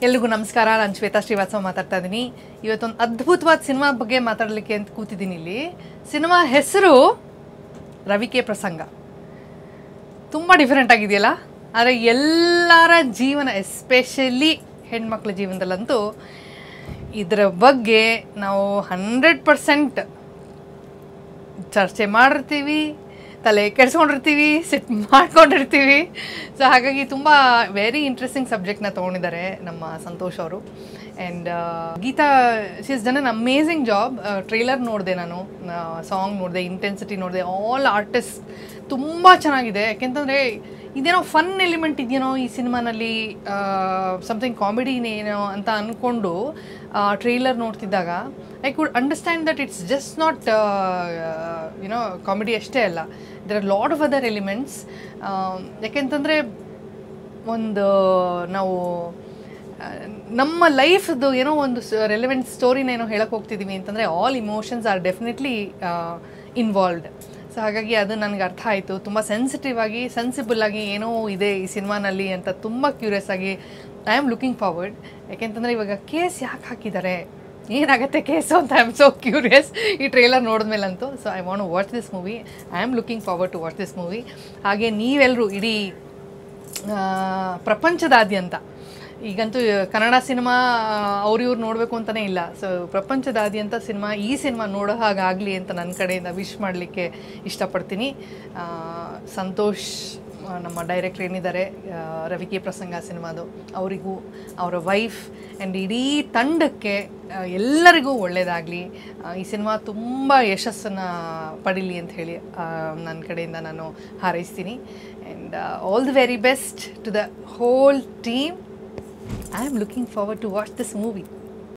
ಎಲ್ರಿಗೂ ನಮಸ್ಕಾರ ನಾನು ಶ್ವೇತಾ ಶ್ರೀವಾತ್ಸವ ಮಾತಾಡ್ತಾ ಇದ್ದೀನಿ ಇವತ್ತೊಂದು ಅದ್ಭುತವಾದ ಸಿನಿಮಾ ಬಗ್ಗೆ ಮಾತಾಡಲಿಕ್ಕೆ ಅಂತ ಕೂತಿದ್ದೀನಿ ಇಲ್ಲಿ ಸಿನಿಮಾ ಹೆಸರು ರವಿಕೆ ಪ್ರಸಂಗ ತುಂಬ ಡಿಫ್ರೆಂಟ್ ಆಗಿದೆಯಲ್ಲ ಆದರೆ ಎಲ್ಲರ ಜೀವನ ಎಸ್ಪೆಷಲಿ ಹೆಣ್ಮಕ್ಳ ಜೀವನದಲ್ಲಂತೂ ಇದರ ಬಗ್ಗೆ ನಾವು ಹಂಡ್ರೆಡ್ ಪರ್ಸೆಂಟ್ ಚರ್ಚೆ ಮಾಡಿರ್ತೀವಿ ತಲೆ ಕೆಡ್ಸ್ಕೊಂಡಿರ್ತೀವಿ ಸಿಟ್ ಮಾಡ್ಕೊಂಡಿರ್ತೀವಿ ಸೊ ಹಾಗಾಗಿ ತುಂಬ ವೆರಿ ಇಂಟ್ರೆಸ್ಟಿಂಗ್ ಸಬ್ಜೆಕ್ಟ್ನ ತೊಗೊಂಡಿದ್ದಾರೆ ನಮ್ಮ ಸಂತೋಷ್ ಅವರು and Geetha she is done an amazing job trailer ನೋಡಿದೆ ನಾನು ಸಾಂಗ್ ನೋಡಿದೆ ಇಂಟೆನ್ಸಿಟಿ ನೋಡಿದೆ ಆಲ್ ಆರ್ಟಿಸ್ಟ್ ತುಂಬ ಚೆನ್ನಾಗಿದೆ ಯಾಕೆಂತಂದರೆ ಇದೇನೋ ಫನ್ ಎಲಿಮೆಂಟ್ ಇದೆಯೇನೋ ಈ ಸಿನಿಮಾನಲ್ಲಿ ಸಮಥಿಂಗ್ ಕಾಮಿಡಿನೇನೋ ಅಂತ ಅಂದ್ಕೊಂಡು ಟ್ರೈಲರ್ ನೋಡ್ತಿದ್ದಾಗ I could understand that it's just not you know comedy ಅಷ್ಟೇ ಅಲ್ಲ there are lot of other elements ಯಾಕೆಂತಂದರೆ ಒಂದು ನಾವು ಆ, ನಮ್ಮ ಲೈಫ್ದು ಏನೋ ಒಂದು ರೆಲೆವೆಂಟ್ ಸ್ಟೋರಿನ ಏನೋ ಹೇಳಕ್ಕೆ ಹೋಗ್ತಿದ್ದೀವಿ ಅಂತಂದರೆ all emotions are definitely involved so ಹಾಗಾಗಿ ಅದು ನನಗೆ ಅರ್ಥ ಆಯಿತು ತುಂಬ ಸೆನ್ಸಿಟಿವ್ ಆಗಿ ಸೆನ್ಸಿಬಲ್ ಆಗಿ ಏನೋ ಇದೆ ಈ ಸಿನಿಮಾನಲ್ಲಿ ಅಂತ ತುಂಬ ಕ್ಯೂರಿಯಸ್ ಆಗಿ ಐ ಆಮ್ ಲುಕಿಂಗ್ ಫಾರ್ವರ್ಡ್ ಯಾಕೆಂತಂದರೆ ಇವಾಗ ಕೇಸ್ ಯಾಕೆ ಹಾಕಿದ್ದಾರೆ ಏನಾಗುತ್ತೆ ಕೇಸು ಅಂತ ಐ ಆಮ್ ಸೋ ಕ್ಯೂರಿಯಸ್ ಈ ಟ್ರೇಲರ್ ನೋಡಿದ್ಮೇಲಂತೂ so I want watch this movie I am looking forward to watch this movie ಹಾಗೆ ನೀವೆಲ್ಲರೂ ಇಡೀ ಆ, ಪ್ರಪಂಚದಾದ್ಯಂತ ಈಗಂತೂ ಕನ್ನಡ ಸಿನಿಮಾ ಅವ್ರು ಇವ್ರು ನೋಡಬೇಕು ಅಂತಲೇ ಇಲ್ಲ ಸೊ ಪ್ರಪಂಚದಾದ್ಯಂತ ಸಿನಿಮಾ ಈ ಸಿನಿಮಾ ನೋಡೋ ಹಾಗಾಗಲಿ ಅಂತ ನನ್ನ ಕಡೆಯಿಂದ ವಿಶ್ ಮಾಡಲಿಕ್ಕೆ ಇಷ್ಟಪಡ್ತೀನಿ ಆ, ಸಂತೋಷ್ ಆ, ನಮ್ಮ ಡೈರೆಕ್ಟ್ರ್ ಏನಿದ್ದಾರೆ ಆ, ರವಿಕೆ ಪ್ರಸಂಗ ಸಿನಿಮಾದು ಅವರಿಗೂ ಅವರ ವೈಫ್ ಆ್ಯಂಡ್ ಇಡೀ ತಂಡಕ್ಕೆ ಆ, ಎಲ್ಲರಿಗೂ ಒಳ್ಳೆಯದಾಗಲಿ ಈ ಸಿನಿಮಾ ತುಂಬ ಯಶಸ್ಸನ್ನು ಪಡೀಲಿ ಅಂತ ಹೇಳಿ ನನ್ನ ಕಡೆಯಿಂದ ನಾನು ಹಾರೈಸ್ತೀನಿ and all the very best to the whole team I am looking forward to watch this movie